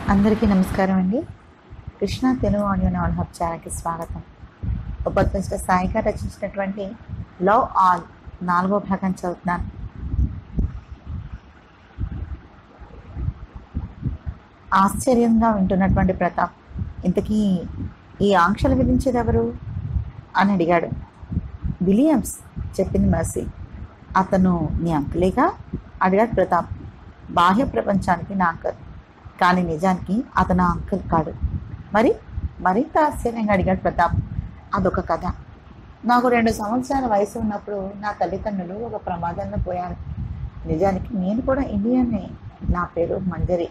అందరికీ నమస్కారం అండి Krishna Telugu audio novel hub ఛానల్కి స్వాగతం ఉపద్రష్ట సాయిగా రచించినటువంటి లవ్ ఆల్ నాలుగో భాగం చదువుతున్నాను ఆశ్చర్యంగా వింటున్నటువంటి ప్రతాప్ ఇంతకీ ఈ ఆంక్షలు విధించేది ఎవరు అని అడిగాడు విలియమ్స్ చెప్పింది మర్సీ అతను నీ అంకులేగా అడిగాడు ప్రతాప్ బాహ్య ప్రపంచానికి నా అంకల్ కానీ నిజానికి అతను నా అంకుల్ కాడు మరి మరింత ఆశ్చర్యంగా అడిగాడు ప్రతాప్ అదొక కథ నాకు రెండు సంవత్సరాల వయసు ఉన్నప్పుడు నా తల్లిదండ్రులు ఒక ప్రమాదంలో పోయారు నిజానికి నేను కూడా ఇండియన్నే నా పేరు మంజరి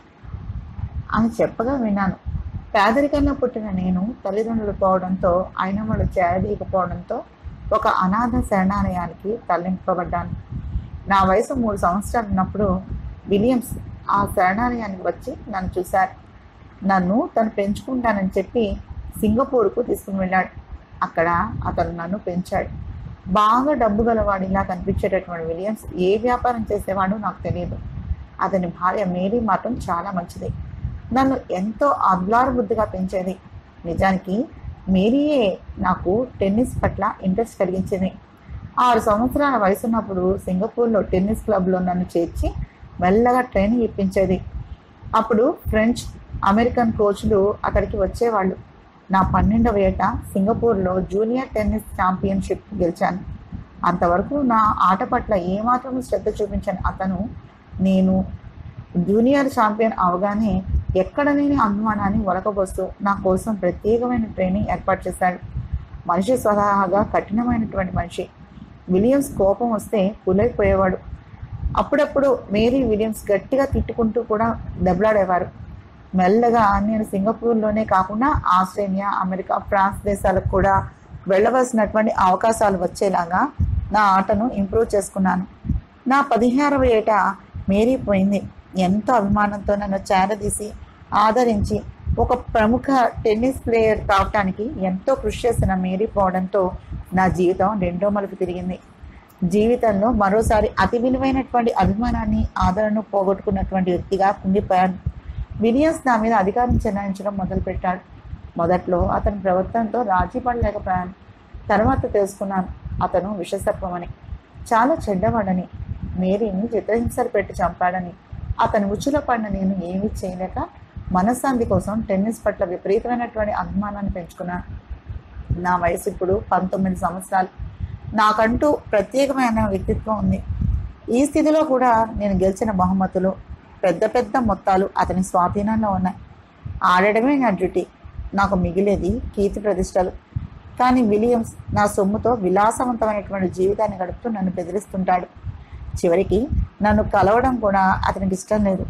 అని చెప్పగా విన్నాను పేదరికంలో పుట్టిన నేను తల్లిదండ్రులు పోవడంతో అయిన వాళ్ళు చేరదీయకపోవడంతో ఒక అనాథ శరణాలయానికి తరలింపబడ్డాను నా వయసు మూడు సంవత్సరాలు ఉన్నప్పుడు విలియమ్స్ ఆ శరణాలయానికి వచ్చి నన్ను చూశారు నన్ను తను పెంచుకుంటానని చెప్పి సింగపూర్కు తీసుకుని వెళ్ళాడు అక్కడ అతను నన్ను పెంచాడు బాగా డబ్బు గలవాడిలా కనిపించేటటువంటి విలియమ్స్ ఏ వ్యాపారం చేసేవాడో నాకు తెలియదు అతని భార్య మేరీ మాత్రం చాలా మంచిది నన్ను ఎంతో అద్లార బుద్ధిగా పెంచేది నిజానికి మేరీయే నాకు టెన్నిస్ పట్ల ఇంట్రెస్ట్ కలిగించింది ఆరు సంవత్సరాల వయసున్నప్పుడు సింగపూర్లో టెన్నిస్ క్లబ్లో నన్ను చేర్చి మెల్లగా ట్రైనింగ్ ఇప్పించేది అప్పుడు ఫ్రెంచ్ అమెరికన్ కోచ్లు అక్కడికి వచ్చేవాళ్ళు నా పన్నెండవ ఏట సింగపూర్లో జూనియర్ టెన్నిస్ ఛాంపియన్షిప్ గెలిచాను అంతవరకు నా ఆట పట్ల ఏమాత్రం శ్రద్ధ చూపించని అతను నేను జూనియర్ ఛాంపియన్ అవగానే ఎక్కడ లేని అభిమానాన్ని ఒలకబోస్తూ నా కోసం ప్రత్యేకమైన ట్రైనింగ్ ఏర్పాటు చేశాడు మనిషి స్వతహాగా కఠినమైనటువంటి మనిషి విలియమ్స్ కోపం వస్తే పులైపోయేవాడు అప్పుడప్పుడు మేరీ విలియమ్స్ గట్టిగా తిట్టుకుంటూ కూడా దెబ్బలాడేవారు మెల్లగా నేను సింగపూర్లోనే కాకుండా ఆస్ట్రేలియా అమెరికా ఫ్రాన్స్ దేశాలకు కూడా వెళ్ళవలసినటువంటి అవకాశాలు వచ్చేలాగా నా ఆటను ఇంప్రూవ్ చేసుకున్నాను నా పదిహారవ ఏట మేరీ పోయింది ఎంతో అభిమానంతో నన్ను చేరదీసి ఆదరించి ఒక ప్రముఖ టెన్నిస్ ప్లేయర్ కావటానికి ఎంతో కృషి చేసిన మేరీ పోవడంతో నా జీవితం రెండో మలుపు తిరిగింది జీవితంలో మరోసారి అతి విలువైనటువంటి అభిమానాన్ని ఆదరణను పోగొట్టుకున్నటువంటి వ్యక్తిగా కుంగిపోయాను విలియమ్స్ నా మీద అధికారం చెలాయించడం మొదలుపెట్టాడు మొదట్లో అతని ప్రవర్తనతో రాజీ పడలేకపోయాను తర్వాత తెలుసుకున్నాను అతను విషసర్పమని చాలా చెడ్డవాడని మేరీని చిత్రహింసలు పెట్టి చంపాడని అతని ఉచ్చుల పడిన నేను ఏమీ చేయలేక మనశ్శాంతి కోసం టెన్నిస్ పట్ల విపరీతమైనటువంటి అభిమానాన్ని పెంచుకున్నాను నా వయసు ఇప్పుడు పంతొమ్మిది సంవత్సరాలు నాకంటూ ప్రత్యేకమైన వ్యక్తిత్వం ఉంది ఈ స్థితిలో కూడా నేను గెలిచిన బహుమతులు పెద్ద పెద్ద మొత్తాలు అతని స్వాధీనంలో ఉన్నాయి ఆడడమే నా డ్యూటీ నాకు మిగిలేది కీర్తి ప్రతిష్టలు కానీ విలియమ్స్ నా సొమ్ముతో విలాసవంతమైనటువంటి జీవితాన్ని గడుపుతూ నన్ను బెదిరిస్తుంటాడు చివరికి నన్ను కలవడం కూడా అతనికి ఇష్టం లేదు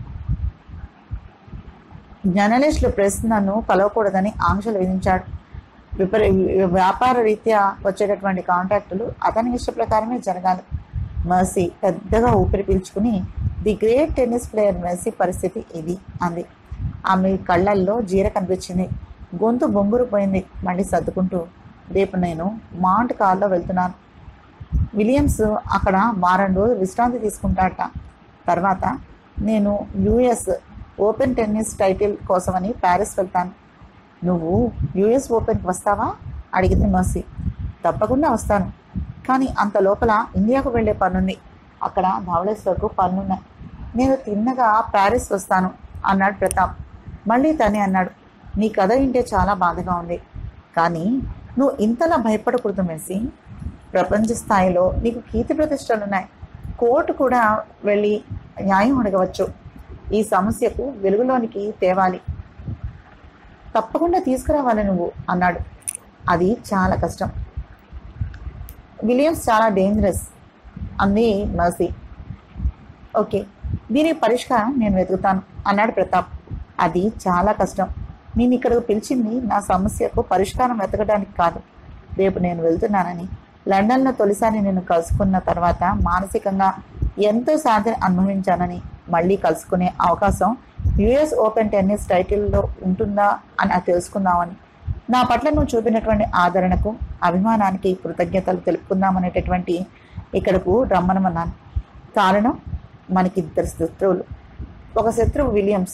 జర్నలిస్టులు ప్రెస్ నన్ను కలవకూడదని ఆంక్షలు విధించాడు విపరీ వ్యాపార రీత్యా వచ్చేటటువంటి కాంట్రాక్టులు అతని ఇష్ట ప్రకారమే జరగాలి మర్సీ పెద్దగా ఊపిరి పీల్చుకుని the great tennis player Mercy పరిస్థితి ఇది అంది ఆమె కళ్ళల్లో జీర కనిపించింది గొంతు బొంగురు పోయింది మళ్ళీ సర్దుకుంటూ రేపు నేను మాంట్ కార్లో వెళ్తున్నాను విలియమ్స్ అక్కడ వారం రోజులు విశ్రాంతి తీసుకుంటాట తర్వాత నేను యుఎస్ ఓపెన్ టెన్నిస్ టైటిల్ కోసమని ప్యారిస్ వెళ్తాను నువ్వు యుఎస్ ఓపెన్కి వస్తావా అడిగింది మర్సీ తప్పకుండా వస్తాను కానీ అంత లోపల ఇండియాకు వెళ్ళే పనుంది అక్కడ ధవళేశ్వర్కు పనులున్నాయి నేను తిన్నగా ప్యారిస్ వస్తాను అన్నాడు ప్రతాప్ మళ్ళీ తనే అన్నాడు నీ కథ వింటే చాలా బాధగా ఉంది కానీ నువ్వు ఇంతలా భయపడకూడదు మెస్సి ప్రపంచ స్థాయిలో నీకు కీర్తి ప్రతిష్టలు ఉన్నాయి కోర్టు కూడా వెళ్ళి న్యాయం అడగవచ్చు ఈ సమస్యకు వెలుగులోనికి తేవాలి తప్పకుండా తీసుకురావాలి నువ్వు అన్నాడు అది చాలా కష్టం విలియమ్స్ చాలా డేంజరస్ అంది మర్సీ ఓకే దీనికి పరిష్కారం నేను వెతుకుతాను అన్నాడు ప్రతాప్ అది చాలా కష్టం నేను ఇక్కడకు పిలిచింది నా సమస్యకు పరిష్కారం వెతకడానికి కాదు రేపు నేను వెళ్తున్నానని లండన్లో తొలిసారి నేను కలుసుకున్న తర్వాత మానసికంగా ఎంతో సాధన అనుభవించానని మళ్ళీ కలుసుకునే అవకాశం యుఎస్ ఓపెన్ టెన్నిస్ టైటిల్లో ఉంటుందా అని అది తెలుసుకుందామని నా పట్ల నువ్వు చూపినటువంటి ఆదరణకు అభిమానానికి కృతజ్ఞతలు తెలుపుకుందామనేటటువంటి ఇక్కడకు రమ్మనమన్నాను కారణం మనకిద్దరు శత్రువులు ఒక శత్రువు విలియమ్స్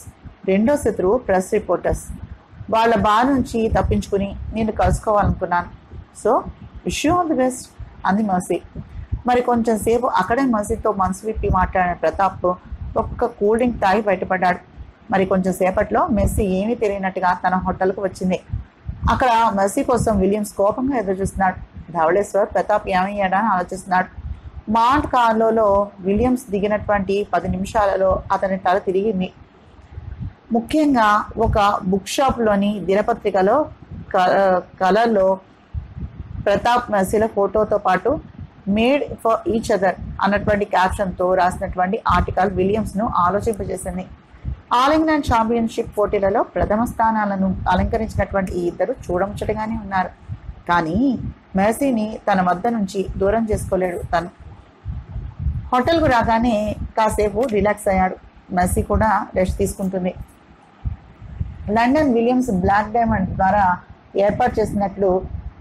రెండో శత్రువు ప్రెస్ రిపోర్టర్స్ వాళ్ళ బాధ నుంచి తప్పించుకుని నేను కలుసుకోవాలనుకున్నాను so wish you all the best అంది మర్సీ మరి కొంచెం సేపు అక్కడే మర్సీతో మనసు విప్పి మాట్లాడిన ప్రతాప్ ఒక్క కూల్ డ్రింక్ తాగి బయటపడ్డాడు మరి కొంచెం సేపట్లో మెస్సీ ఏమీ తెలియనట్టుగా తన హోటల్కు వచ్చింది అక్కడ మెస్సీ కోసం విలియమ్స్ కోపంగా ఎదురు చూస్తున్నాడు ధవళేశ్వర్ ప్రతాప్ ఏమయ్యాడా అని ఆలోచిస్తున్నాడు మాంట్ కార్లోలో విలియమ్స్ దిగినటువంటి పది నిమిషాలలో అతని తల తిరిగింది ముఖ్యంగా ఒక బుక్ షాప్లోని దినపత్రికలో క- కలర్లో ప్రతాప్ మెస్సీల ఫోటోతో పాటు మేడ్ ఫర్ ఈచ్ అదర్ అన్నటువంటి క్యాప్షన్తో రాసినటువంటి ఆర్టికల్ విలియమ్స్ను ఆలోచింపజేసింది ఆల్ ఇంగ్లాండ్ ఛాంపియన్షిప్ పోటీలలో ప్రథమ స్థానాలను అలంకరించినటువంటి ఈ ఇద్దరు చూడముచ్చటగానే ఉన్నారు కానీ మెర్సీని తన వద్ద నుంచి దూరం చేసుకోలేడు తను హోటల్కు రాగానే కాసేపు రిలాక్స్ అయ్యాడు మెర్సీ కూడా రెస్ట్ తీసుకుంటుంది లండన్ విలియమ్స్ బ్లాక్ డైమండ్ ద్వారా ఏర్పాటు చేసినట్లు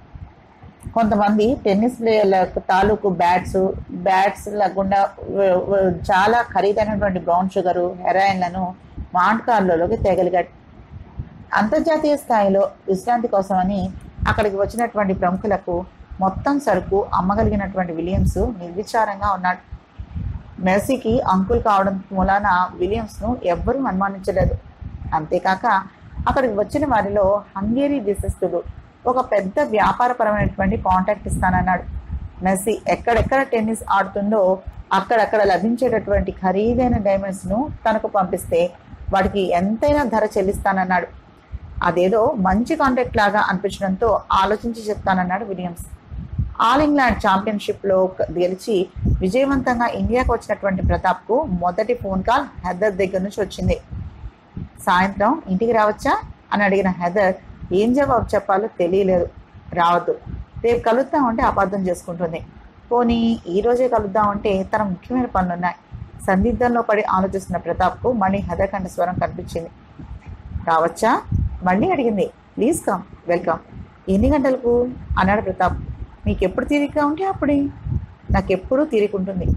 కొంతమంది టెన్నిస్ ప్లేయర్ల తాలూకు బ్యాట్స్ బ్యాట్స్ లేకుండా వ- వ- చాలా ఖరీదైనటువంటి బ్రౌన్ షుగరు హెరాయిన్లను మాంట్ కార్లోకి తేగలిగాడు అంతర్జాతీయ స్థాయిలో విశ్రాంతి కోసమని అక్కడికి వచ్చినటువంటి ప్రముఖులకు మొత్తం సరుకు అమ్మగలిగినటువంటి విలియమ్స్ నిర్విచారంగా ఉన్నాడు మెర్సీకి అంకుల్ కావడం మూలాన విలియమ్స్ను ఎవ్వరూ అనుమానించలేదు అంతేకాక అక్కడికి వచ్చిన వారిలో హంగేరీ దేశస్థుడు ఒక పెద్ద వ్యాపారపరమైనటువంటి కాంటాక్ట్ ఇస్తానన్నాడు మెస్సీ ఎక్కడెక్కడ టెన్నిస్ ఆడుతుందో అక్కడక్కడ లభించేటటువంటి ఖరీదైన డైమండ్స్ను తనకు పంపిస్తే వాటికి ఎంతైనా ధర చెల్లిస్తానన్నాడు అదేదో మంచి కాంటాక్ట్ లాగా అనిపించడంతో ఆలోచించి చెప్తానన్నాడు విలియమ్స్ ఆల్ ఇంగ్లాండ్ ఛాంపియన్షిప్లో గెలిచి విజయవంతంగా ఇండియాకు వచ్చినటువంటి ప్రతాప్కు మొదటి ఫోన్ కాల్ హెదర్ దగ్గర నుంచి వచ్చింది సాయంత్రం ఇంటికి రావచ్చా అని అడిగిన హెదర్ ఏం జవాబు చెప్పాలో తెలియలేదు రావద్దు రేపు కలుద్దామంటే అపార్థం చేసుకుంటుంది పోనీ ఈ రోజే కలుద్దామంటే తన ముఖ్యమైన పనులున్నాయి సందిగ్ధంలో పడి ఆలోచిస్తున్న ప్రతాప్కు మళ్ళీ హెదర్ కంఠ స్వరం కనిపించింది రావచ్చా మళ్ళీ అడిగింది ప్లీజ్ కమ్ వెల్కమ్ ఎన్ని గంటలకు అన్నాడు ప్రతాప్ మీకు ఎప్పుడు తీరిక ఉంటే అప్పుడే నాకు ఎప్పుడూ తీరిక ఉంటుంది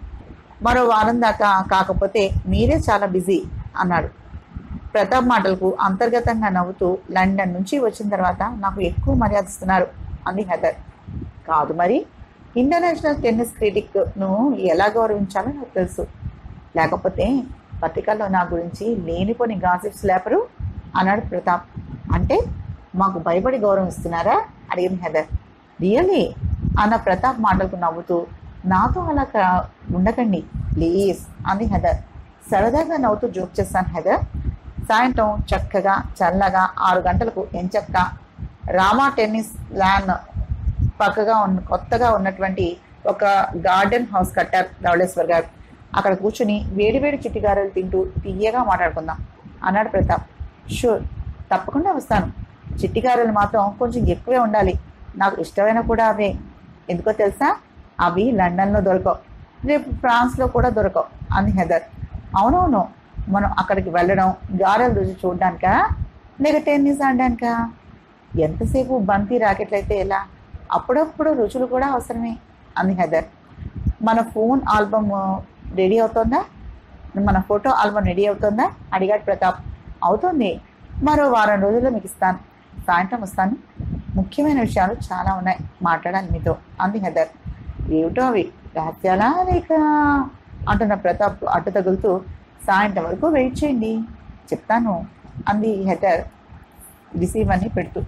మరో వారం దాకా కాకపోతే మీరే చాలా బిజీ అన్నాడు ప్రతాప్ మాటలకు అంతర్గతంగా నవ్వుతూ లండన్ నుంచి వచ్చిన తర్వాత నాకు ఎక్కువ మర్యాద ఇస్తున్నారు అంది హెదర్ కాదు మరి ఇంటర్నేషనల్ టెన్నిస్ క్రిటిక్ను ఎలా గౌరవించాలో నాకు తెలుసు లేకపోతే పత్రికల్లో నా గురించి లేనిపోని గాసిప్స్ లేపరు అన్నాడు ప్రతాప్ అంటే మాకు భయపడి గౌరవిస్తున్నారా అడిగింది హెదర్ రియలీ అన్న ప్రతాప్ మాటలకు నవ్వుతూ నాతో అలా కా- ఉండకండి ప్లీజ్ అంది హెదర్ సరదాగా నవ్వుతూ జోక్ చేస్తాను హెదర్ సాయంత్రం చక్కగా చల్లగా ఆరు గంటలకు ఎంచక్క రామా టెన్నిస్ ల్యాన్ పక్కగా ఉన్న కొత్తగా ఉన్నటువంటి ఒక గార్డెన్ హౌస్ కట్టారు ధవళేశ్వర్ గారు అక్కడ కూర్చుని వేడివేడి చిట్టిగారెలు తింటూ తీయగా మాట్లాడుకుందాం అన్నాడు ప్రతాప్ షూర్ తప్పకుండా వస్తాను చిట్టిగారెలు మాత్రం కొంచెం ఎక్కువే ఉండాలి నాకు ఇష్టమైన కూడా అవే ఎందుకో తెలుసా అవి లండన్లో దొరకవు రేపు ఫ్రాన్స్లో కూడా దొరకవు అంది హెదర్ అవునవును మనం అక్కడికి వెళ్ళడం గారెలు రుచి చూడడానికా లేక టెన్నిస్ ఆడడానికా ఎంతసేపు బంతి రాకెట్లు అయితే ఎలా అప్పుడప్పుడు రుచులు కూడా అవసరమే అంది హెదర్ మన ఫోన్ ఆల్బమ్ రెడీ అవుతుందా మన ఫోటో ఆల్బమ్ రెడీ అవుతుందా అడిగాడు ప్రతాప్ అవుతుంది మరో వారం రోజుల్లో మీకు ఇస్తాను సాయంత్రం వస్తాను ముఖ్యమైన విషయాలు చాలా ఉన్నాయి మాట్లాడాలి మీతో అంది హెదర్ ఏమిటో అవి రహస్యాలా లేక అంటున్న ప్రతాప్ అడ్డు తగులుతూ సాయంత్రం వరకు వెయిట్ చేయండి చెప్తాను అంది హెదర్ రిసీవర్ని పెడుతూ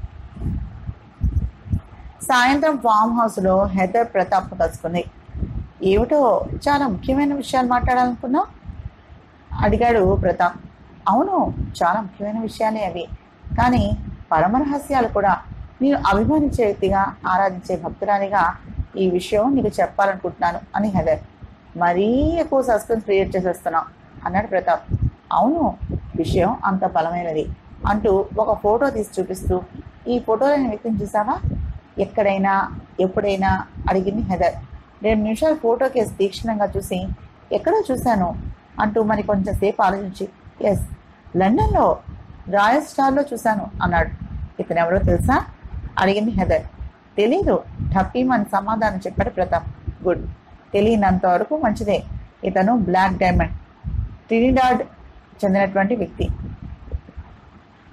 సాయంత్రం ఫామ్ హౌస్లో హెదర్ ప్రతాప్ కలుసుకుంది ఏమిటో చాలా ముఖ్యమైన విషయాలు మాట్లాడాలనుకున్నావు అడిగాడు ప్రతాప్ అవును చాలా ముఖ్యమైన విషయాలే అవి కానీ పరమ రహస్యాలు కూడా నేను అభిమానించే వ్యక్తిగా ఆరాధించే భక్తురాలిగా ఈ విషయం నీకు చెప్పాలనుకుంటున్నాను అని హెదర్ మరీ ఎక్కువ సస్పెన్స్ క్రియేట్ చేసేస్తున్నావు అన్నాడు ప్రతాప్ అవును విషయం అంత బలమైనది అంటూ ఒక ఫోటో తీసి చూపిస్తూ ఈ ఫోటోలని వ్యక్తిని చూసావా ఎక్కడైనా ఎప్పుడైనా అడిగింది హెదర్ రెండు నిమిషాలు ఫోటో కేసు తీక్షణంగా చూసి ఎక్కడో చూశాను అంటూ మరి కొంచెం సేపు ఆలోచించి ఎస్ లండన్లో రాయల్ స్టార్లో చూశాను అన్నాడు ఇతను ఎవరో తెలుసా అడిగింది హెదర్ తెలీదు ఠప్పీమని సమాధానం చెప్పాడు ప్రతాప్ గుడ్ తెలియనంత వరకు మంచిదే ఇతను బ్లాక్ డైమండ్ ట్రినిడాడ్ చెందినటువంటి వ్యక్తి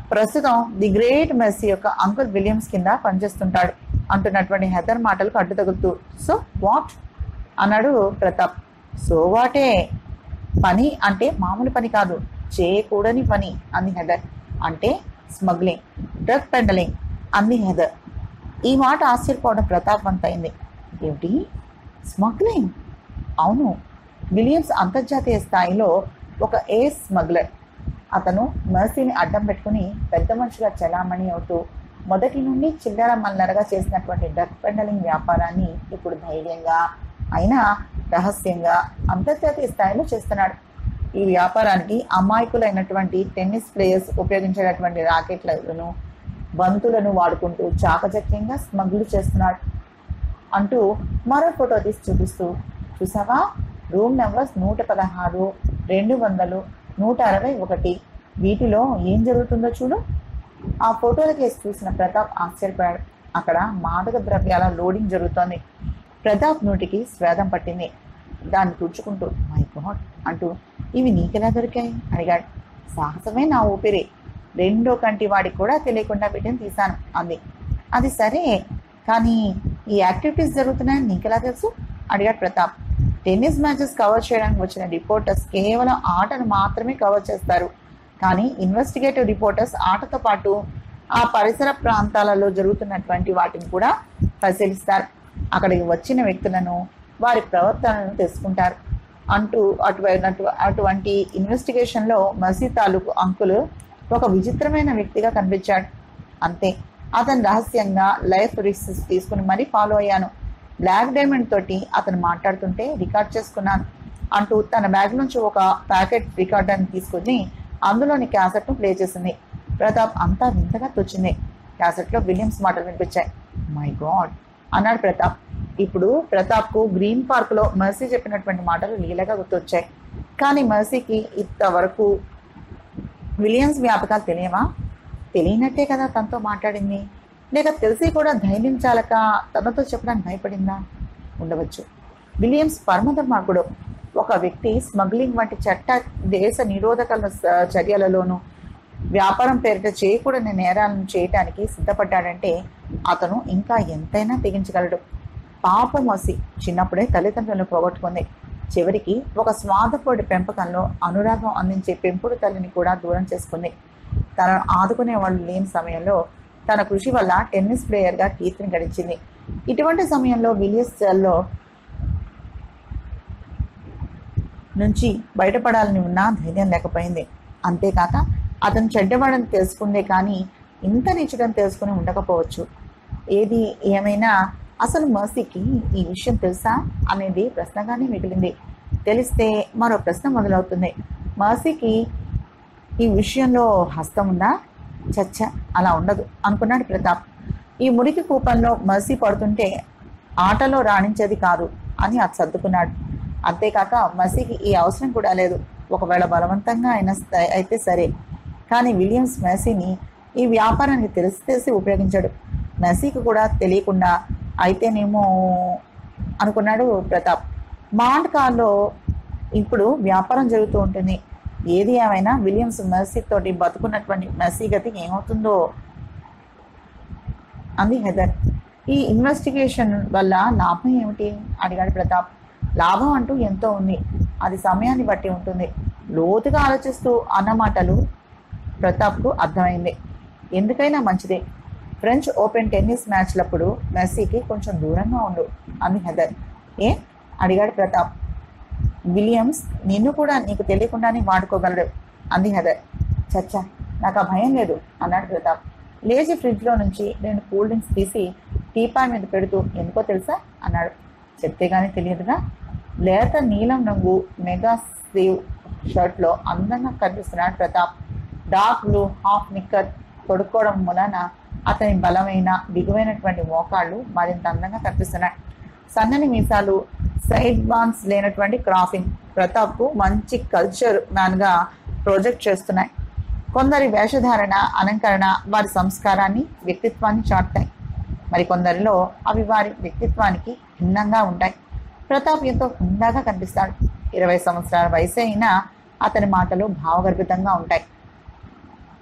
ప్రస్తుతం ది గ్రేట్ మెస్సీ యొక్క అంకుల్ విలియమ్స్ కింద పనిచేస్తుంటాడు అంటున్నటువంటి హెదర్ మాటలకు అడ్డు తగులుతూ సో వాట్ అన్నాడు ప్రతాప్ సో వాటే పని అంటే మామూలు పని కాదు చేయకూడని పని అంది హెదర్ అంటే స్మగ్లింగ్ డ్రగ్ పెండలింగ్ అంది హెదర్ ఈ మాట ఆశ్చర్యపోవడం ప్రతాప్ వంతైంది ఏమిటి స్మగ్లింగ్ అవును విలియమ్స్ అంతర్జాతీయ స్థాయిలో ఒక ఏ స్మగ్లర్ అతను మర్సీని అడ్డం పెట్టుకుని పెద్ద మనిషిగా చలామణి అవుతూ మొదటి నుండి చిల్లర మల్లరగా చేసినటువంటి డ్రగ్ పెండలింగ్ వ్యాపారాన్ని ఇప్పుడు ధైర్యంగా అయినా రహస్యంగా అంతర్జాతీయ స్థాయిలో చేస్తున్నాడు ఈ వ్యాపారానికి అమాయకులైనటువంటి టెన్నిస్ ప్లేయర్స్ ఉపయోగించేటటువంటి రాకెట్లను బంతులను వాడుకుంటూ చాకచక్యంగా స్మగ్లు చేస్తున్నాడు అంటూ మరో ఫోటో తీసి చూపిస్తూ చూసావా రూమ్ నెంబర్స్ నూట పదహారు రెండు వందలు నూట అరవై ఒకటి వీటిలో ఏం జరుగుతుందో చూడు ఆ ఫోటోల కేసు చూసిన ప్రతాప్ ఆశ్చర్యపోయాడు అక్కడ మాదక ద్రవ్యాల లోడింగ్ జరుగుతోంది ప్రతాప్ నోటికి స్వేదం పట్టింది దాన్ని తుడుచుకుంటూ మై గాడ్ అంటూ ఇవి నీకెలా దొరికాయి అడిగాడు సాహసమే నా ఊపిరి రెండో కంటి వాడికి కూడా తెలియకుండా వీటిని తీశాను అంది అది సరే కానీ ఈ యాక్టివిటీస్ జరుగుతున్నాయని నీకెలా తెలుసు అడిగాడు ప్రతాప్ టెన్నిస్ మ్యాచెస్ కవర్ చేయడానికి వచ్చిన రిపోర్టర్స్ కేవలం ఆటను మాత్రమే కవర్ చేస్తారు కానీ ఇన్వెస్టిగేటివ్ రిపోర్టర్స్ ఆటతో పాటు ఆ పరిసర ప్రాంతాలలో జరుగుతున్నటువంటి వాటిని కూడా పరిశీలిస్తారు అక్కడికి వచ్చిన వ్యక్తులను వారి ప్రవర్తనను తెలుసుకుంటారు అంటూ అటువంటి అటువంటి ఇన్వెస్టిగేషన్లో మసీద్ తాలూకు అంకులు ఒక విచిత్రమైన వ్యక్తిగా కనిపించాడు అంతే అతను రహస్యంగా లైఫ్ రిస్క్ తీసుకుని మరీ ఫాలో అయ్యాను బ్లాక్ డైమండ్ తోటి అతను మాట్లాడుతుంటే రికార్డ్ చేసుకున్నాను అంటూ తన బ్యాగ్ నుంచి ఒక ప్యాకెట్ రికార్డర్ని తీసుకుని అందులోని క్యాసెట్ను ప్లే చేసింది ప్రతాప్ అంతా వింతగా తోచింది క్యాసెట్లో విలియమ్స్ మాటలు వినిపించాయి మై గాడ్ అన్నాడు ప్రతాప్ ఇప్పుడు ప్రతాప్కు గ్రీన్ పార్క్లో మర్సీ చెప్పినటువంటి మాటలు లీలగా గుర్తొచ్చాయి కానీ మర్సీకి ఇంతవరకు విలియమ్స్ వ్యాపకాలు తెలియవా తెలియనట్టే కదా తనతో మాట్లాడింది లేక తెలిసి కూడా ధైర్యం చాలక తనతో చెప్పడానికి భయపడిందా ఉండవచ్చు విలియమ్స్ పరమధర్మార్గుడు ఒక వ్యక్తి స్మగ్లింగ్ వంటి చట్ట దేశ నిరోధక స- చర్యలలోనూ వ్యాపారం పేరిట చేయకూడని నేరాలను చేయటానికి సిద్ధపడ్డాడంటే అతను ఇంకా ఎంతైనా తెగించగలడు పాపం వసి చిన్నప్పుడే తల్లిదండ్రులను పోగొట్టుకుంది చివరికి ఒక స్వాదపొడి పెంపకంలో అనురాగం అందించే పెంపుడు తల్లిని కూడా దూరం చేసుకుంది తనను ఆదుకునే వాళ్ళు లేని సమయంలో తన కృషి వల్ల టెన్నిస్ ప్లేయర్గా కీర్తిని గడించింది ఇటువంటి సమయంలో విలియస్ సెల్లో నుంచి బయటపడాలని ఉన్నా ధైర్యం లేకపోయింది అంతేకాక అతను చెడ్డవాడని తెలుసుకుందే కానీ ఇంత నీచుడని తెలుసుకుని ఉండకపోవచ్చు ఏది ఏమైనా అసలు మర్సీకి ఈ విషయం తెలుసా అనేది ప్రశ్నగానే మిగిలింది తెలిస్తే మరో ప్రశ్న మొదలవుతుంది మర్సీకి ఈ విషయంలో హస్తం ఉందా చచ్చ అలా ఉండదు అనుకున్నాడు ప్రతాప్ ఈ మురికి కూపంలో మర్సీ పడుతుంటే ఆటలో రాణించేది కాదు అని అది సర్దుకున్నాడు అంతేకాక మసీకి ఈ అవసరం కూడా లేదు ఒకవేళ బలవంతంగా అయినా స- అయితే సరే కానీ విలియమ్స్ మెస్సీని ఈ వ్యాపారానికి తెలిసి తెలిసి ఉపయోగించాడు మెస్సీకి కూడా తెలియకుండా అయితేనేమో అనుకున్నాడు ప్రతాప్ మాంట్ కార్లో ఇప్పుడు వ్యాపారం జరుగుతూ ఉంటుంది ఏది ఏమైనా విలియమ్స్ మెస్సీ తోటి బతుకున్నటువంటి మెస్సీ గతి ఏమవుతుందో అంది హెదర్ ఈ ఇన్వెస్టిగేషన్ వల్ల లాభం ఏమిటి అడిగాడు ప్రతాప్ లాభం అంటూ ఎంతో ఉంది అది సమయాన్ని బట్టి ఉంటుంది లోతుగా ఆలోచిస్తూ అన్న మాటలు ప్రతాప్కు అర్థమైంది ఎందుకైనా మంచిదే ఫ్రెంచ్ ఓపెన్ టెన్నిస్ మ్యాచ్లప్పుడు మెస్సీకి కొంచెం దూరంగా ఉండు అంది హెదర్ ఏ అడిగాడు ప్రతాప్ విలియమ్స్ నిన్ను కూడా నీకు తెలియకుండానే వాడుకోగలడు అంది హెదర్ చచ్చా నాకు ఆ భయం లేదు అన్నాడు ప్రతాప్ లేచి ఫ్రిడ్జ్లో నుంచి రెండు కూల్ డ్రింక్స్ తీసి టీపాయ్ మీద పెడుతూ ఎందుకో తెలుసా అన్నాడు చెప్తే గానీ తెలియదుగా లేత నీలం రంగు మెగా స్లీవ్ షర్ట్లో అందంగా కనిపిస్తున్నాడు Pratap dark blue half knicker తొడుక్కోవడం మూలన అతని బలమైన బిగువైనటువంటి మోకాళ్ళు మరింత అందంగా కనిపిస్తున్నాయి సన్నని మీసాలు సైడ్ బాన్స్ లేనటువంటి క్రాఫింగ్ ప్రతాప్కు మంచి కల్చర్ మ్యాన్గా ప్రొజెక్ట్ చేస్తున్నాయి కొందరి వేషధారణ అలంకరణ వారి సంస్కారాన్ని వ్యక్తిత్వాన్ని చాటుతాయి మరి కొందరిలో అవి వారి వ్యక్తిత్వానికి భిన్నంగా ఉంటాయి ప్రతాప్ ఎంతో హుందాగా కనిపిస్తాడు ఇరవై సంవత్సరాల వయసు అయినా అతని మాటలు భావగర్భితంగా ఉంటాయి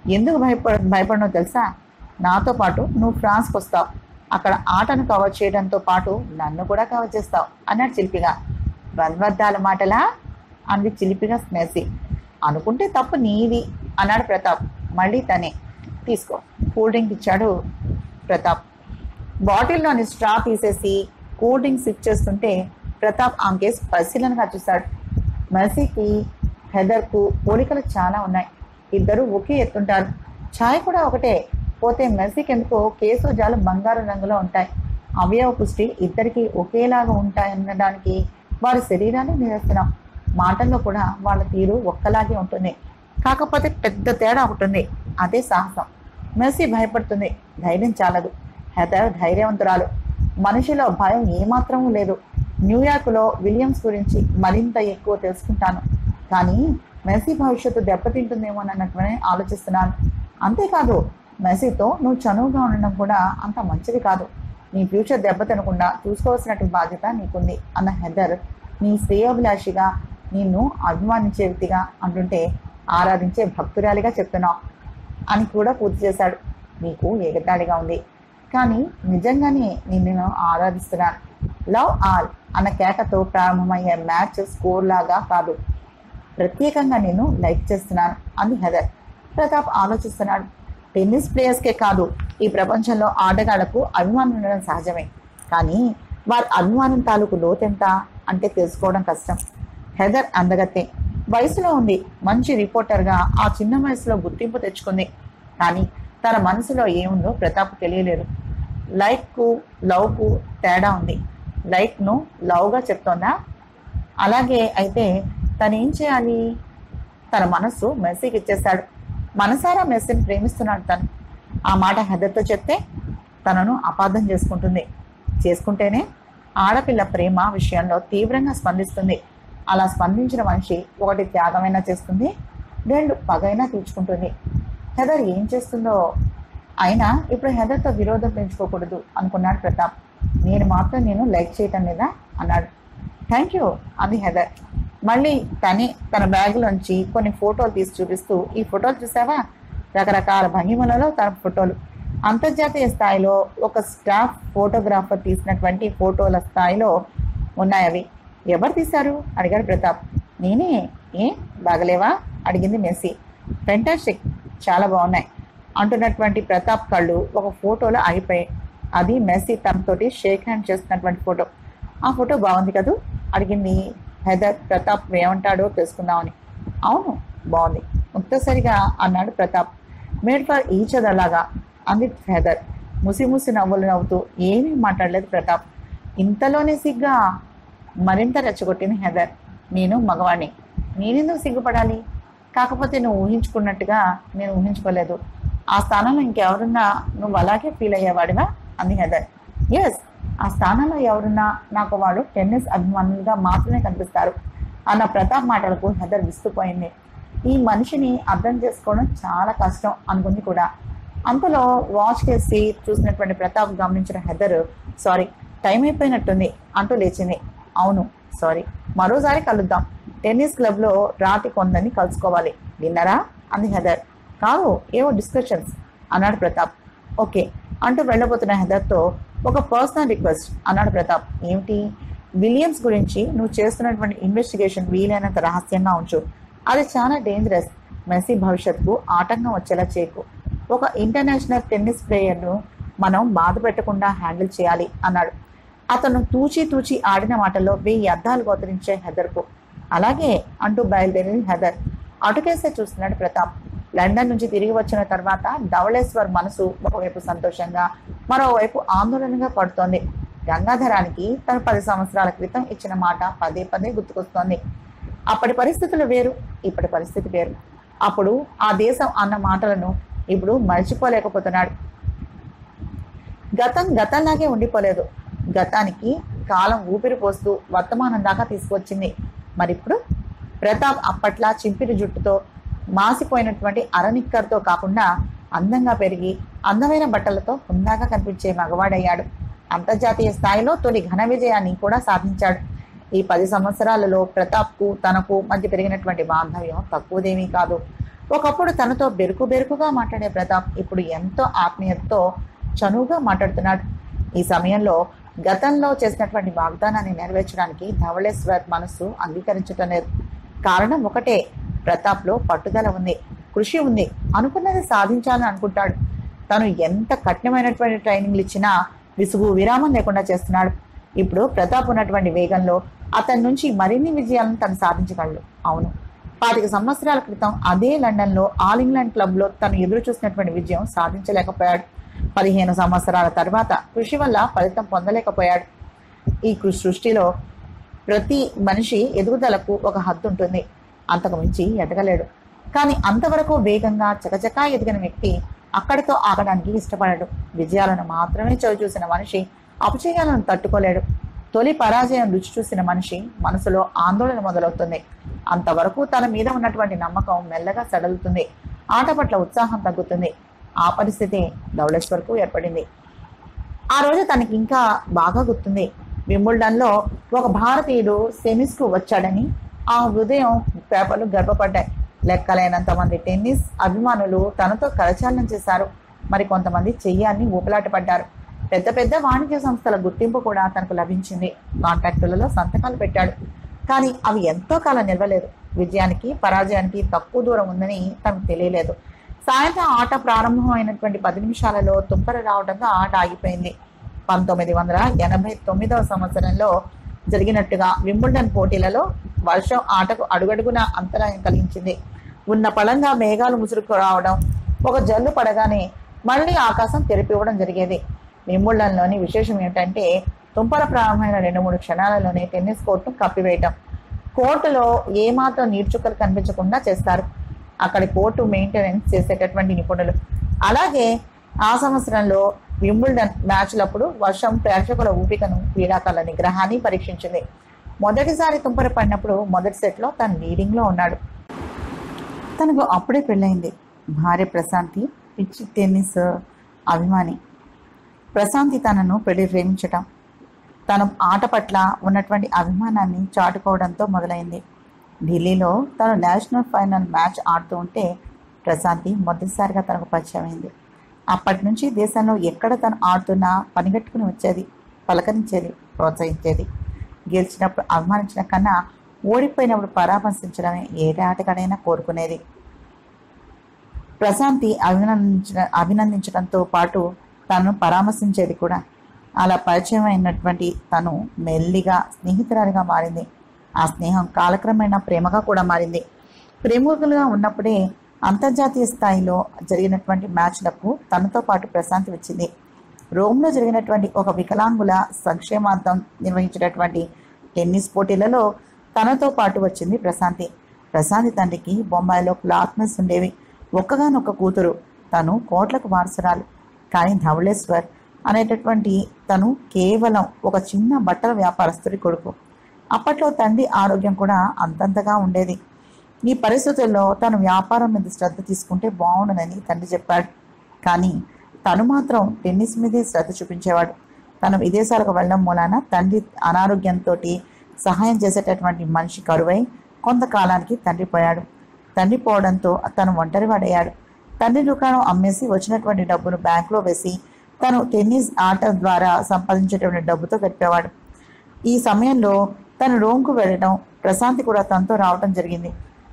ఎందుకు భయపడ భయపడనో తెలుసా నాతో పాటు నువ్వు ఫ్రాన్స్కి వస్తావు అక్కడ ఆటను కవర్ చేయడంతో పాటు నన్ను కూడా కవర్ చేస్తావు అన్నాడు చిలిపిగా వద్వద్దాల మాటలా అంది చిలిపిగా స్మెసి అనుకుంటే తప్పు నీది అన్నాడు ప్రతాప్ మళ్ళీ తనే తీసుకో కూల్ డ్రింక్ ఇచ్చాడు ప్రతాప్ బాటిల్లోని స్ట్రా తీసేసి కూల్ డ్రింక్ సిప్ చేస్తుంటే ప్రతాప్ ఆమెకేసి పరిశీలనగా చూశాడు మెర్సీకి హెదర్కు పోలికలు చాలా ఉన్నాయి ఇద్దరు ఒకే ఎత్తుంటారు ఛాయ్ కూడా ఒకటే పోతే మెర్సీకి ఎందుకో కేసు జాలు బంగారు రంగులో ఉంటాయి అవయవ పుష్టి ఇద్దరికి ఒకేలాగా ఉంటాయనడానికి వారి శరీరాన్ని నిరస్తున్నాం మాటల్లో కూడా వాళ్ళ తీరు ఒక్కలాగే ఉంటుంది కాకపోతే పెద్ద తేడా ఒకటి ఉంది అదే సాహసం మెర్సీ భయపడుతుంది ధైర్యం చాలదు హెదర్ ధైర్యవంతురాలు మనిషిలో భయం ఏమాత్రమూ లేదు న్యూయార్క్లో విలియమ్స్ గురించి మరింత ఎక్కువ తెలుసుకుంటాను కానీ మెస్సీ భవిష్యత్తు దెబ్బతింటుందేమో అన్నట్టుగానే ఆలోచిస్తున్నాను అంతేకాదు మెస్సీతో నువ్వు చనువుగా ఉండడం కూడా అంత మంచిది కాదు నీ ఫ్యూచర్ దెబ్బతినకుండా చూసుకోవాల్సినటువంటి బాధ్యత నీకుంది అన్న హెదర్ నీ శ్రేయోభిలాషిగా నిన్ను అభిమానించే వ్యక్తిగా అంటుంటే ఆరాధించే భక్తురాలిగా చెప్తున్నావు అని కూడా పూర్తి చేశాడు నీకు ఎగతాళిగా ఉంది కానీ నిజంగానే నిన్ను ఆరాధిస్తున్నాను లవ్ ఆల్ అన్న కేకతో ప్రారంభమయ్యే మ్యాచ్ స్కోర్ లాగా కాదు ప్రత్యేకంగా నేను లైక్ చేస్తున్నాను అంది హెదర్ ప్రతాప్ ఆలోచిస్తున్నాడు టెన్నిస్ ప్లేయర్స్కే కాదు ఈ ప్రపంచంలో ఆటగాళ్లకు అభిమానం ఉండడం సహజమే కానీ వారి అభిమానం తాలూకు లోతెంత అంటే తెలుసుకోవడం కష్టం హెదర్ అందగత్తే వయసులో ఉంది మంచి రిపోర్టర్గా ఆ చిన్న వయసులో గుర్తింపు తెచ్చుకుంది కానీ తన మనసులో ఏముందో ప్రతాప్ తెలియలేదు లైక్కు లవ్కు తేడా ఉంది లైక్ను లవ్గా చెప్తోందా అలాగే అయితే తను ఏం చేయాలి తన మనస్సు మెస్సీకి ఇచ్చేశాడు మనసారా మెస్సీని ప్రేమిస్తున్నాడు తను ఆ మాట హెదర్తో చెప్తే తనను అపార్థం చేసుకుంటుంది చేసుకుంటేనే ఆడపిల్ల ప్రేమ విషయంలో తీవ్రంగా స్పందిస్తుంది అలా స్పందించిన మనిషి ఒకటి త్యాగమైనా చేస్తుంది రెండు పగైనా తీర్చుకుంటుంది హెదర్ ఏం చేస్తుందో అయినా ఇప్పుడు హెదర్తో విరోధం పెంచుకోకూడదు అనుకున్నాడు ప్రతాప్ నేను మాత్రం నేను లైక్ చేయటం లేదా అన్నాడు థ్యాంక్ యూ అంది హెదర్ మళ్ళీ తనే తన బ్యాగ్లోంచి కొన్ని ఫోటోలు తీసి చూపిస్తూ ఈ ఫోటోలు చూసావా రకరకాల భంగిమలలో తన ఫోటోలు అంతర్జాతీయ స్థాయిలో ఒక స్టాఫ్ ఫోటోగ్రాఫర్ తీసినటువంటి ఫోటోల స్థాయిలో ఉన్నాయి అవి ఎవరు తీశారు అడిగాడు ప్రతాప్ నేనే ఏ బాగలేవా అడిగింది మెస్సీ ఫెంటాస్టిక్ చాలా బాగున్నాయి అంటున్నటువంటి ప్రతాప్ కళ్ళు ఒక ఫోటోలో ఆగిపోయాయి అది మెస్సీ తనతోటి షేక్ హ్యాండ్ చేస్తున్నటువంటి ఫోటో ఆ ఫోటో బాగుంది కదూ అడిగింది హెదర్ ప్రతాప్ ఏమంటాడో తెలుసుకుందామని అవును బాగుంది ముక్తసరిగా అన్నాడు Pratap made for each other లాగా అంది హెదర్ ముసి ముసి నవ్వులు నవ్వుతూ ఏమీ మాట్లాడలేదు ప్రతాప్ ఇంతలోనే సిగ్గా మరింత రెచ్చగొట్టింది హెదర్ నేను మగవాణ్ణి నేనెందుకు సిగ్గుపడాలి కాకపోతే నువ్వు ఊహించుకున్నట్టుగా నేను ఊహించుకోలేదు ఆ స్థానంలో ఇంకెవరున్నా నువ్వు అలాగే ఫీల్ అయ్యేవాడివా అంది హెదర్ ఎస్ ఆ స్థానంలో ఎవరున్నా నాకు వాళ్ళు టెన్నిస్ అభిమానులుగా మాత్రమే కనిపిస్తారు అన్న ప్రతాప్ మాటలకు హెదర్ విస్తుపోయింది ఈ మనిషిని అర్థం చేసుకోవడం చాలా కష్టం అనుకుంది కూడా అంతలో వాచ్ కేసి చూసినటువంటి ప్రతాప్ గమనించిన హెదర్ సారీ టైం అయిపోయినట్టుంది అంటూ లేచింది అవును సారీ మరోసారి కలుద్దాం టెన్నిస్ క్లబ్లో రాతి కొందని కలుసుకోవాలి విన్నరా అంది హెదర్ కాదు ఏవో డిస్కషన్స్ అన్నాడు ప్రతాప్ ఓకే అంటూ వెళ్ళబోతున్న హెదర్తో ఒక పర్సనల్ రిక్వెస్ట్ అన్నాడు ప్రతాప్ ఏమిటి విలియమ్స్ గురించి నువ్వు చేస్తున్నటువంటి ఇన్వెస్టిగేషన్ వీలైనంత రహస్యంగా ఉంచు అది చాలా డేంజరస్ మెస్సీ భవిష్యత్తుకు ఆటంకం వచ్చేలా చేయకు ఒక ఇంటర్నేషనల్ టెన్నిస్ ప్లేయర్ను మనం బాధ పెట్టకుండా హ్యాండిల్ చేయాలి అన్నాడు అతను తూచి తూచి ఆడిన మాటల్లో వెయ్యి అర్థాలు గోచరించే హెదర్కు అలాగే అంటూ బయలుదేరి హెదర్ అటుకేసే చూస్తున్నాడు ప్రతాప్ లండన్ నుంచి తిరిగి వచ్చిన తర్వాత ధవళేశ్వర్ మనసు ఒకవైపు సంతోషంగా మరోవైపు ఆందోళనగా పడుతోంది గంగాధరానికి తను పది సంవత్సరాల క్రితం ఇచ్చిన మాట పదే పదే గుర్తుకొస్తోంది అప్పటి పరిస్థితులు వేరు ఇప్పటి పరిస్థితి వేరు అప్పుడు ఆ దేశం అన్న మాటలను ఇప్పుడు మర్చిపోలేకపోతున్నాడు గతం గతంలాగే ఉండిపోలేదు గతానికి కాలం ఊపిరి పోస్తూ వర్తమానం దాకా తీసుకొచ్చింది మరిప్పుడు ప్రతాప్ అప్పట్లా చింపిరి జుట్టుతో మాసిపోయినటువంటి అరనిక్కర్తో కాకుండా అందంగా పెరిగి అందమైన బట్టలతో హుందాగా కనిపించే మగవాడయ్యాడు అంతర్జాతీయ స్థాయిలో తొలి ఘన విజయాన్ని కూడా సాధించాడు ఈ పది సంవత్సరాలలో ప్రతాప్కు తనకు మధ్య పెరిగినటువంటి బాంధవ్యం తక్కువదేమీ కాదు ఒకప్పుడు తనతో బెరుకు బెరుకుగా మాట్లాడే ప్రతాప్ ఇప్పుడు ఎంతో ఆత్మీయతతో చనువుగా మాట్లాడుతున్నాడు ఈ సమయంలో గతంలో చేసినటువంటి వాగ్దానాన్ని నెరవేర్చడానికి ధవళేశ్వర్ మనస్సు అంగీకరించటం లేదు కారణం ఒకటే ప్రతాప్లో పట్టుదల ఉంది కృషి ఉంది అనుకున్నది సాధించాలని అనుకుంటాడు తను ఎంత కఠినమైనటువంటి ట్రైనింగ్లు ఇచ్చినా విసుగు విరామం లేకుండా చేస్తున్నాడు ఇప్పుడు ప్రతాప్ ఉన్నటువంటి వేగంలో అతని నుంచి మరిన్ని విజయాలను తను సాధించగలడు అవును పాతిక సంవత్సరాల క్రితం అదే లండన్లో ఆల్ ఇంగ్లాండ్ క్లబ్లో తను ఎదురు చూసినటువంటి విజయం సాధించలేకపోయాడు పదిహేను సంవత్సరాల తర్వాత కృషి వల్ల ఫలితం పొందలేకపోయాడు ఈ కృషి సృష్టిలో ప్రతి మనిషి ఎదుగుదలకు ఒక హద్దు ఉంటుంది అంతకు మించి ఎదగలేడు కానీ అంతవరకు వేగంగా చకచకా ఎదిగిన వ్యక్తి అక్కడితో ఆగడానికి ఇష్టపడడు విజయాలను మాత్రమే చవి చూసిన మనిషి అపజయాలను తట్టుకోలేడు తొలి పరాజయం రుచి చూసిన మనిషి మనసులో ఆందోళన మొదలవుతుంది అంతవరకు తన మీద ఉన్నటువంటి నమ్మకం మెల్లగా సడలుతుంది ఆట పట్ల ఉత్సాహం తగ్గుతుంది ఆ పరిస్థితి ధవళేశ్వర్కు ఏర్పడింది ఆ రోజు తనకి ఇంకా బాగా గుర్తుంది వింబుల్డన్లో ఒక భారతీయుడు సెమీస్కు వచ్చాడని ఆ ఉదయం పేపర్లు గర్వపడ్డాయి లెక్కలేనంత మంది టెన్నిస్ అభిమానులు తనతో కరచాలనం చేశారు మరి కొంతమంది చెయ్యాన్ని ఊపలాట పడ్డారు పెద్ద పెద్ద వాణిజ్య సంస్థల గుర్తింపు కూడా తనకు లభించింది కాంటాక్టులలో సంతకాలు పెట్టాడు కానీ అవి ఎంతో కాలం నిలవలేదు విజయానికి పరాజయానికి తక్కువ దూరం ఉందని తనకు తెలియలేదు సాయంత్రం ఆట ప్రారంభమైనటువంటి పది నిమిషాలలో తుంపర రావడంతో ఆట ఆగిపోయింది పంతొమ్మిది వందల ఎనభై తొమ్మిదవ సంవత్సరంలో జరిగినట్టుగా వింబుల్డన్ పోటీలలో వర్షం ఆటకు అడుగడుగున అంతరాయం కలిగించింది ఉన్న పళంగా మేఘాలు ముసురుకు రావడం ఒక జల్లు పడగానే మళ్ళీ ఆకాశం తెరిపివ్వడం జరిగేది వింబుల్డన్లోని విశేషం ఏంటంటే తుంపర ప్రారంభమైన రెండు మూడు క్షణాలలోనే టెన్నిస్ కోర్టును కప్పివేయటం కోర్టులో ఏమాత్రం నీర్చుక్కలు కనిపించకుండా చేస్తారు అక్కడి కోర్టు మెయింటెనెన్స్ చేసేటటువంటి నిపుణులు అలాగే ఆ సంవత్సరంలో వింబుల్డన్ మ్యాచ్లప్పుడు వర్షం ప్రేక్షకుల ఊపికను క్రీడాకారుల నిగ్రహాన్ని పరీక్షించింది మొదటిసారి తుంపర పడినప్పుడు మొదటి సెట్లో తను లీడింగ్లో ఉన్నాడు తనకు అప్పుడే పెళ్ళైంది భార్య ప్రశాంతి పిచ్చి టెన్నిస్ అభిమాని ప్రశాంతి తనను పెళ్లి ప్రేమించటం తన ఆట పట్ల ఉన్నటువంటి అభిమానాన్ని చాటుకోవడంతో మొదలైంది ఢిల్లీలో తను నేషనల్ ఫైనల్ మ్యాచ్ ఆడుతూ ఉంటే ప్రశాంతి మొదటిసారిగా తనకు పరిచయం అయింది అప్పటి నుంచి దేశంలో ఎక్కడ తను ఆడుతున్నా పనిగట్టుకుని వచ్చేది పలకరించేది ప్రోత్సహించేది గెలిచినప్పుడు అభిమానించిన కన్నా ఓడిపోయినప్పుడు పరామర్శించడమే ఏ ఆటగాడైనా కోరుకునేది ప్రశాంతి అభినందించ అభినందించడంతో పాటు తను పరామర్శించేది కూడా అలా పరిచయం అయినటువంటి తను మెల్లిగా స్నేహితురాలిగా మారింది ఆ స్నేహం కాలక్రమేణా ప్రేమగా కూడా మారింది ప్రేమికులుగా ఉన్నప్పుడే అంతర్జాతీయ స్థాయిలో జరిగినటువంటి మ్యాచ్లకు తనతో పాటు ప్రశాంతి వచ్చింది రోమ్లో జరిగినటువంటి ఒక వికలాంగుల సంక్షేమార్థం నిర్వహించినటువంటి టెన్నిస్ పోటీలలో తనతో పాటు వచ్చింది ప్రశాంతి ప్రశాంతి తండ్రికి బొంబాయిలో క్లాత్ మిల్స్ ఉండేవి ఒక్కగానొక్క కూతురు తను కోట్లకు వారసురాలు కానీ ధవళేశ్వర్ అనేటటువంటి తను కేవలం ఒక చిన్న బట్టల వ్యాపారస్తుడి కొడుకు అప్పట్లో తండ్రి ఆరోగ్యం కూడా అంతంతగా ఉండేది ఈ పరిస్థితుల్లో తను వ్యాపారం మీద శ్రద్ధ తీసుకుంటే బాగుండదని తండ్రి చెప్పాడు కానీ తను మాత్రం టెన్నిస్ మీదే శ్రద్ధ చూపించేవాడు తను విదేశాలకు వెళ్ళడం మూలాన తండ్రి అనారోగ్యంతో సహాయం చేసేటటువంటి మనిషి కరువై కొంతకాలానికి తండ్రి పోయాడు తండ్రి పోవడంతో తను ఒంటరివాడయ్యాడు తండ్రి దుకాణం అమ్మేసి వచ్చినటువంటి డబ్బును బ్యాంకులో వేసి తను టెన్నిస్ ఆట ద్వారా సంపాదించేటువంటి డబ్బుతో గడిపేవాడు ఈ సమయంలో తను రోమ్కు వెళ్ళడం ప్రశాంతి కూడా తనతో రావడం జరిగింది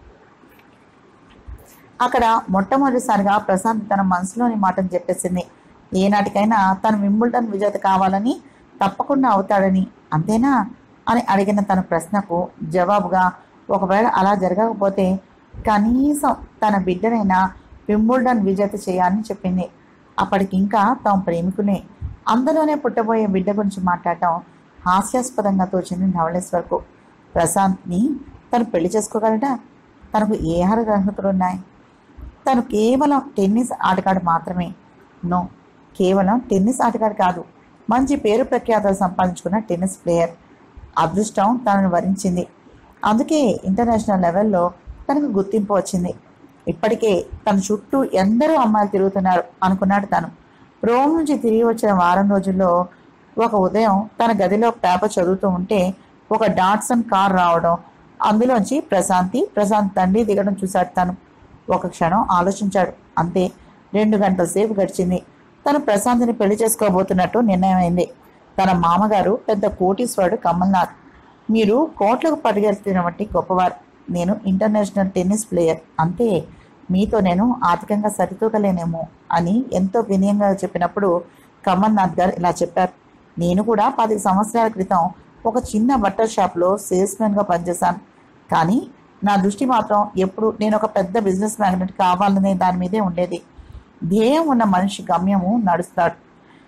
అక్కడ మొట్టమొదటిసారిగా ప్రశాంత్ తన మనసులోని మాటను చెప్పేసింది ఏనాటికైనా తను వింబుల్టన్ విజేత కావాలని తప్పకుండా అవుతాడని అంతేనా అని అడిగిన తన ప్రశ్నకు జవాబుగా ఒకవేళ అలా జరగకపోతే కనీసం తన బిడ్డనైనా వింబుల్డన్ విజేత చేయాలని చెప్పింది అప్పటికి ఇంకా తాము ప్రేమికునే అందులోనే పుట్టబోయే బిడ్డ గురించి మాట్లాడటం హాస్యాస్పదంగా తోచింది ధవళేశ్వర్కు ప్రశాంత్ని తను పెళ్లి చేసుకోగలడా తనకు ఏ అర్హతలు ఉన్నాయి తను కేవలం టెన్నిస్ ఆటగాడు మాత్రమే నో కేవలం టెన్నిస్ ఆటగాడు కాదు మంచి పేరు ప్రఖ్యాతలు సంపాదించుకున్న టెన్నిస్ ప్లేయర్ అదృష్టం తనను వరించింది అందుకే ఇంటర్నేషనల్ లెవెల్లో తనకు గుర్తింపు వచ్చింది ఇప్పటికే తన చుట్టూ ఎందరో అమ్మాయిలు తిరుగుతున్నారు అనుకున్నాడు తను రోమ్ నుంచి తిరిగి వచ్చిన వారం రోజుల్లో ఒక ఉదయం తన గదిలో పేపర్ చదువుతూ ఉంటే ఒక డాట్సన్ కార్ రావడం అందులోంచి ప్రశాంతి ప్రశాంత్ తండ్రి దిగడం చూశాడు తను ఒక క్షణం ఆలోచించాడు అంతే రెండు గంటల సేపు గడిచింది తను ప్రశాంత్ని పెళ్లి చేసుకోబోతున్నట్టు నిర్ణయమైంది తన మామగారు పెద్ద కోటీశ్వరుడు కమల్నాథ్ మీరు కోట్లకు పరిగెత్తిన వంటి గొప్పవారు నేను ఇంటర్నేషనల్ టెన్నిస్ ప్లేయర్ అంతే మీతో నేను ఆర్థికంగా సరితూగలేనేమో అని ఎంతో వినయంగా చెప్పినప్పుడు కమల్నాథ్ గారు ఇలా చెప్పారు నేను కూడా పది సంవత్సరాల క్రితం ఒక చిన్న బట్టల షాప్లో సేల్స్మెన్గా పనిచేశాను కానీ నా దృష్టి మాత్రం ఎప్పుడు నేను ఒక పెద్ద బిజినెస్ మ్యాగ్నెట్ కావాలనే దాని మీదే ఉండేది ధ్యేయం ఉన్న మనిషి గమ్యము నడుస్తాడు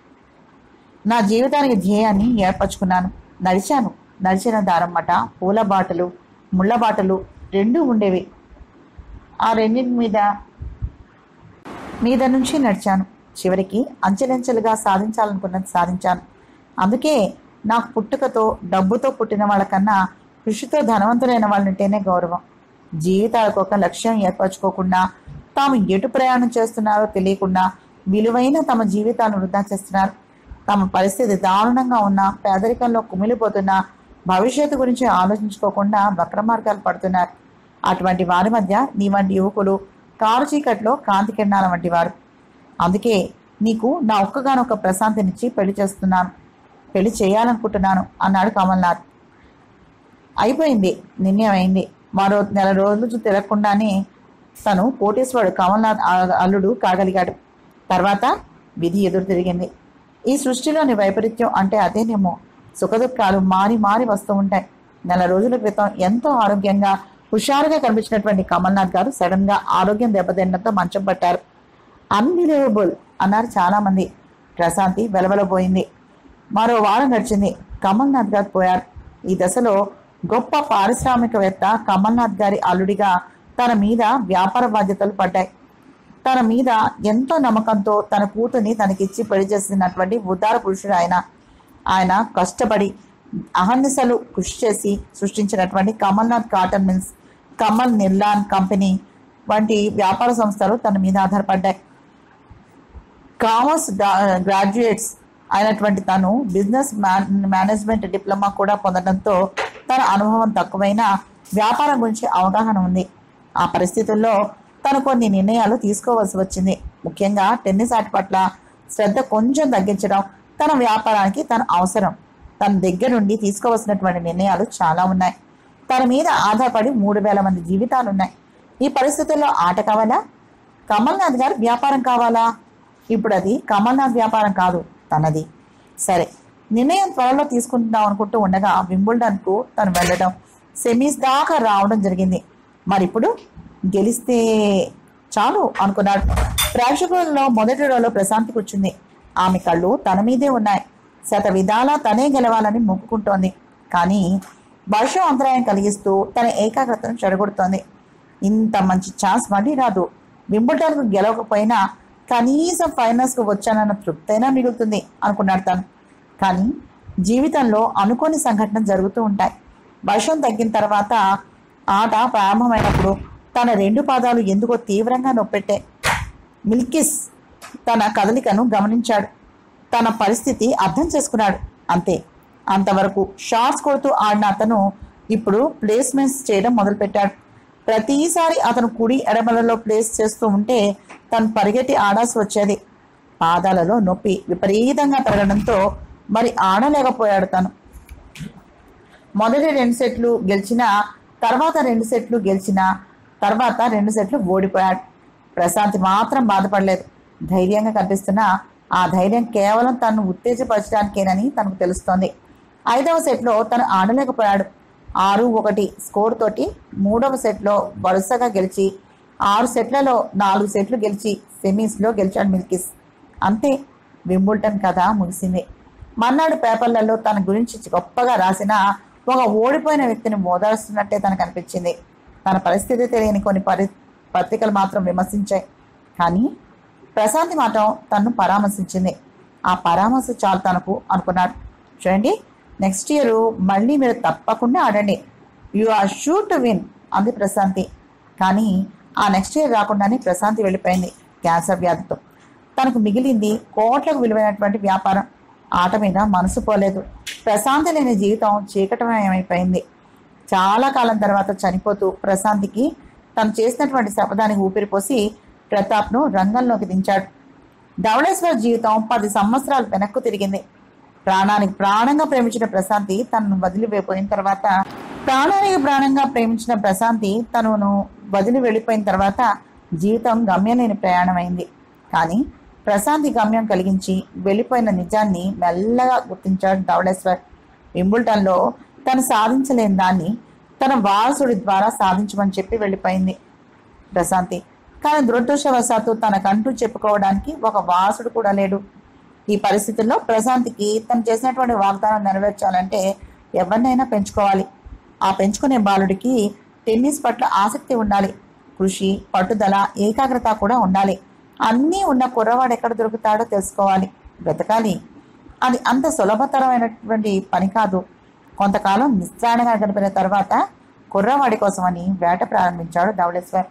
నా జీవితానికి ధ్యేయాన్ని ఏర్పరచుకున్నాను నడిచాను నడిచిన దారమ్మట పూల బాటలు ముళ్ళ బాటలు రెండూ ఉండేవి ఆ రెండింటి మీద మీద నుంచి నడిచాను చివరికి అంచెలంచెలుగా సాధించాలనుకున్నది సాధించాను అందుకే నాకు పుట్టుకతో డబ్బుతో పుట్టిన వాళ్ళకన్నా కృషితో ధనవంతులైన వాళ్ళంటేనే గౌరవం జీవితాలకు ఒక లక్ష్యం ఏర్పరచుకోకుండా తాము ఎటు ప్రయాణం చేస్తున్నారో తెలియకుండా విలువైన తమ జీవితాలను వృధా చేస్తున్నారు తమ పరిస్థితి దారుణంగా ఉన్న పేదరికంలో కుమిలిపోతున్న భవిష్యత్తు గురించి ఆలోచించుకోకుండా వక్ర మార్గాలు పడుతున్నారు అటువంటి వారి మధ్య నీ వంటి యువకులు కారు చీకట్లో కాంతి కిరణాల వంటి వారు అందుకే నీకు నా ఒక్కగానొక్క ప్రశాంతినిచ్చి పెళ్లి చేస్తున్నాను పెళ్లి చేయాలనుకుంటున్నాను అన్నాడు కమల్నాథ్ అయిపోయింది నిర్ణయమైంది మరో నెల రోజులు తిరగకుండానే తను కోటేశ్వరుడు కమల్నాథ్ ఆ- అల్లుడు కాగలిగాడు తర్వాత విధి ఎదురు తిరిగింది ఈ సృష్టిలోని వైపరీత్యం అంటే అదేనేమో సుఖదుఖాలు మారి మారి వస్తూ ఉంటాయి నెల రోజుల క్రితం ఎంతో ఆరోగ్యంగా హుషారుగా కనిపించినటువంటి కమల్నాథ్ గారు సడన్ గా ఆరోగ్యం దెబ్బతినడంతో మంచం పట్టారు అన్బిలీవబుల్ అన్నారు చాలా మంది ప్రశాంతి వెలవెలబోయింది మరో వారం గడిచింది కమల్నాథ్ గారు పోయారు ఈ దశలో గొప్ప పారిశ్రామికవేత్త కమల్నాథ్ గారి అల్లుడిగా తన మీద వ్యాపార బాధ్యతలు పడ్డాయి తన మీద ఎంతో నమ్మకంతో తన కూతుర్ని తనకిచ్చి పెళ్లి చేసినటువంటి ఉదార పురుషుడు ఆయన ఆయన కష్టపడి అహర్నిశలు కృషి చేసి సృష్టించినటువంటి Kamalnath cotton mills Kamal Nirlon company వంటి వ్యాపార సంస్థలు తన మీద ఆధారపడ్డాయి కామర్స్ డా- గ్రాడ్యుయేట్స్ అయినటువంటి తను బిజినెస్ మ్యాన్ మేనేజ్మెంట్ డిప్లొమా కూడా పొందడంతో తన అనుభవం తక్కువైనా వ్యాపారం గురించి అవగాహన ఉంది ఆ పరిస్థితుల్లో తను కొన్ని నిర్ణయాలు తీసుకోవాల్సి వచ్చింది ముఖ్యంగా టెన్నిస్ ఆట పట్ల శ్రద్ధ కొంచెం తగ్గించడం తన వ్యాపారానికి తన అవసరం తన దగ్గర నుండి తీసుకోవాల్సినటువంటి నిర్ణయాలు చాలా ఉన్నాయి తన మీద ఆధారపడి మూడు వేల మంది జీవితాలు ఉన్నాయి ఈ పరిస్థితుల్లో ఆట కావాలా కమల్నాథ్ గారు వ్యాపారం కావాలా ఇప్పుడు అది కమల్నాథ్ వ్యాపారం కాదు తనది సరే నిర్ణయం త్వరలో తీసుకుందాం అనుకుంటూ ఉండగా వింబుల్డన్కు తను వెళ్ళడం సెమీస్ దాకా రావడం జరిగింది మరి ఇప్పుడు గెలిస్తే చాలు అనుకున్నాడు ప్రేక్షకులలో మొదటి రోలో ప్రశాంతి కూర్చుంది ఆమె కళ్ళు తన మీదే ఉన్నాయి శత విధాలా తనే గెలవాలని మొక్కుకుంటోంది కానీ వర్షం అంతరాయం కలిగిస్తూ తన ఏకాగ్రతను చెడగొడుతోంది ఇంత మంచి ఛాన్స్ మళ్ళీ రాదు వింబుల్టన్కు గెలవకపోయినా కనీసం ఫైనల్స్కు వచ్చానన్న తృప్తైనా మిగులుతుంది అనుకున్నాడు తను కానీ జీవితంలో అనుకోని సంఘటన జరుగుతూ ఉంటాయి వర్షం తగ్గిన తర్వాత ఆట ప్రారంభమైనప్పుడు తన రెండు పాదాలు ఎందుకో తీవ్రంగా నొప్పెట్టాయి మిల్కిస్ తన కదలికను గమనించాడు తన పరిస్థితి అర్థం చేసుకున్నాడు అంతే అంతవరకు షార్ట్స్ కొడుతూ ఆడిన అతను ఇప్పుడు ప్లేస్మెంట్స్ చేయడం మొదలుపెట్టాడు ప్రతిసారి అతను కుడి ఎడమలలో ప్లేస్ చేస్తూ ఉంటే తను పరిగెట్టి ఆడాల్సి వచ్చేది పాదాలలో నొప్పి విపరీతంగా పెరగడంతో మరి ఆడలేకపోయాడు తను మొదటి రెండు సెట్లు గెలిచిన తర్వాత రెండు సెట్లు గెలిచిన తర్వాత రెండు సెట్లు ఓడిపోయాడు ప్రశాంత్ మాత్రం బాధపడలేదు ధైర్యంగా కనిపిస్తున్న ఆ ధైర్యం కేవలం తను ఉత్తేజపరచడానికేనని తనకు తెలుస్తోంది ఐదవ సెట్లో తను ఆడలేకపోయాడు ఆరు ఒకటి స్కోర్ తోటి మూడవ సెట్లో వరుసగా గెలిచి ఆరు సెట్లలో నాలుగు సెట్లు గెలిచి సెమీస్లో గెలిచాడు మిల్కిస్ అంతే వింబుల్టన్ కథ ముగిసింది మన్నాడు పేపర్లలో తన గురించి గొప్పగా రాసిన ఒక ఓడిపోయిన వ్యక్తిని ఓదారుస్తున్నట్టే తనకు అనిపించింది తన పరిస్థితి తెలియని కొన్ని పరి పత్రికలు మాత్రం విమర్శించాయి కానీ ప్రశాంతి మాత్రం తన్ను పరామర్శించింది ఆ పరామర్శ చాలు తనకు అనుకున్నాడు చూడండి నెక్స్ట్ ఇయర్ మళ్ళీ మీరు తప్పకుండా ఆడండి you are sure to win అంది ప్రశాంతి కానీ ఆ నెక్స్ట్ ఇయర్ రాకుండానే ప్రశాంతి వెళ్ళిపోయింది క్యాన్సర్ వ్యాధితో తనకు మిగిలింది కోట్లకు విలువైనటువంటి వ్యాపారం ఆట మీద మనసు పోలేదు ప్రశాంతి లేని జీవితం చీకటమయమైపోయింది చాలా కాలం తర్వాత చనిపోతూ ప్రశాంతికి తను చేసినటువంటి శపథానికి ఊపిరిపోసి ప్రతాప్ను రంగంలోకి దించాడు ధవళేశ్వర్ జీవితం పది సంవత్సరాలు వెనక్కు తిరిగింది ప్రాణానికి ప్రాణంగా ప్రేమించిన ప్రశాంతి తనను వదిలిపోయిన తర్వాత ప్రాణానికి ప్రాణంగా ప్రేమించిన ప్రశాంతి తనను వదిలి వెళ్ళిపోయిన తర్వాత జీవితం గమ్యం లేని ప్రయాణమైంది కానీ ప్రశాంతి గమ్యం కలిగించి వెళ్ళిపోయిన నిజాన్ని మెల్లగా గుర్తించాడు ధవళేశ్వర్ వింబుల్టన్లో తను సాధించలేని దాన్ని తన వారసుడి ద్వారా సాధించమని చెప్పి వెళ్ళిపోయింది ప్రశాంతి కానీ దురదృష్టవశాత్తు తనకంటూ చెప్పుకోవడానికి ఒక వారసుడు కూడా లేడు ఈ పరిస్థితుల్లో ప్రశాంతికి తను చేసినటువంటి వాగ్దానం నెరవేర్చాలంటే ఎవరినైనా పెంచుకోవాలి ఆ పెంచుకునే బాలుడికి టెన్నిస్ పట్ల ఆసక్తి ఉండాలి కృషి పట్టుదల ఏకాగ్రత కూడా ఉండాలి అన్నీ ఉన్న కుర్రవాడు ఎక్కడ దొరుకుతాడో తెలుసుకోవాలి బ్రతకాలి అది అంత సులభతరమైనటువంటి పని కాదు కొంతకాలం నిస్త్రాణంగా గడిపిన తర్వాత కుర్రవాడి కోసమని వేట ప్రారంభించాడు ధవళేశ్వర్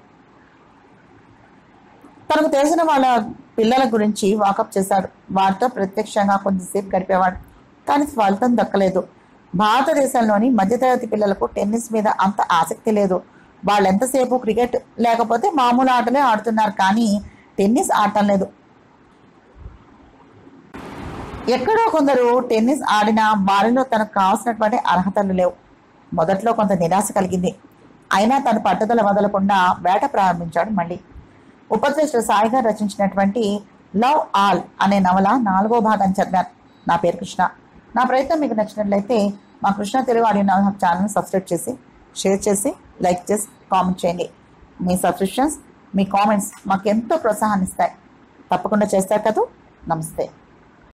తనకు తెలిసిన వాళ్ళ పిల్లల గురించి వాకప్ చేశాడు వారితో ప్రత్యక్షంగా కొంతసేపు గడిపేవాడు కానీ ఫలితం దక్కలేదు భారతదేశంలోని మధ్యతరగతి పిల్లలకు టెన్నిస్ మీద అంత ఆసక్తి లేదు వాళ్ళు ఎంతసేపు క్రికెట్ లేకపోతే మామూలు ఆటలే ఆడుతున్నారు కానీ టెన్నిస్ ఆడటం లేదు ఎక్కడో కొందరు టెన్నిస్ ఆడినా వారిలో తనకు కావాల్సినటువంటి అర్హతలు లేవు మొదట్లో కొంత నిరాశ కలిగింది అయినా తన పట్టుదల వదలకుండా వేట ప్రారంభించాడు మళ్ళీ ఉపదేశ సాయిగా రచించినటువంటి లవ్ ఆల్ అనే నవల నాలుగో భాగం చదివాను నా పేరు కృష్ణ నా ప్రయత్నం మీకు నచ్చినట్లయితే మా కృష్ణ తెలుగు ఆడియో నాలుగు ఛానల్ సబ్స్క్రైబ్ చేసి షేర్ చేసి లైక్ చేసి కామెంట్ చేయండి మీ సబ్స్క్రిప్షన్స్ మీ కామెంట్స్ మాకు ఎంతో ప్రోత్సాహాన్ని ఇస్తాయి తప్పకుండా చేస్తారు కదా నమస్తే